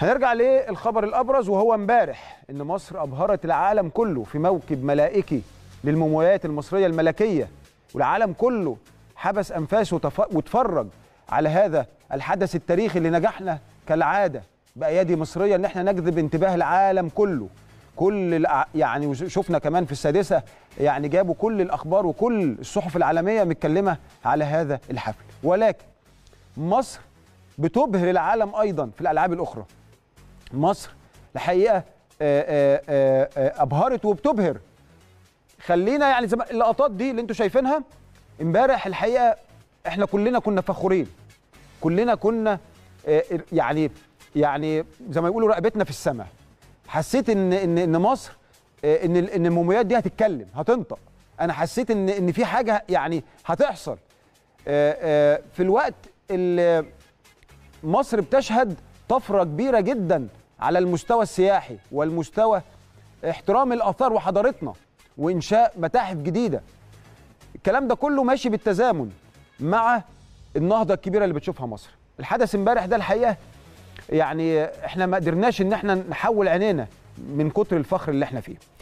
هنرجع للخبر الابرز وهو امبارح ان مصر ابهرت العالم كله في موكب ملائكي للمومياوات المصريه الملكيه والعالم كله حبس انفاسه وتف- واتفرج على هذا الحدث التاريخي اللي نجحنا كالعاده بايادي مصريه ان احنا نجذب انتباه العالم كله كل الع- يعني وش- شفنا كمان في السادسه يعني جابوا كل الاخبار وكل الصحف العالميه متكلمه على هذا الحفل ولكن مصر بتبهر العالم ايضا في الالعاب الاخرى مصر الحقيقه آه، آه، آه، آه، ابهرت وبتبهر خلينا يعني زي ما- اللقطات دي اللي انتوا شايفينها امبارح الحقيقه احنا كلنا كنا فخورين كلنا كنا آه، يعني يعني زي ما يقولوا رقبتنا في السماء حسيت ان ان ان مصر آه، ان ال- ان المومياوات دي هتتكلم هتنطق انا حسيت ان ان في حاجه يعني هتحصل آه، آه، في الوقت اللي مصر بتشهد طفره كبيره جدا على المستوى السياحي والمستوى احترام الاثار وحضارتنا وانشاء متاحف جديده الكلام ده كله ماشي بالتزامن مع النهضه الكبيره اللي بتشوفها مصر الحدث امبارح ده الحقيقه يعني احنا ما قدرناش ان احنا نحول عينينا من كتر الفخر اللي احنا فيه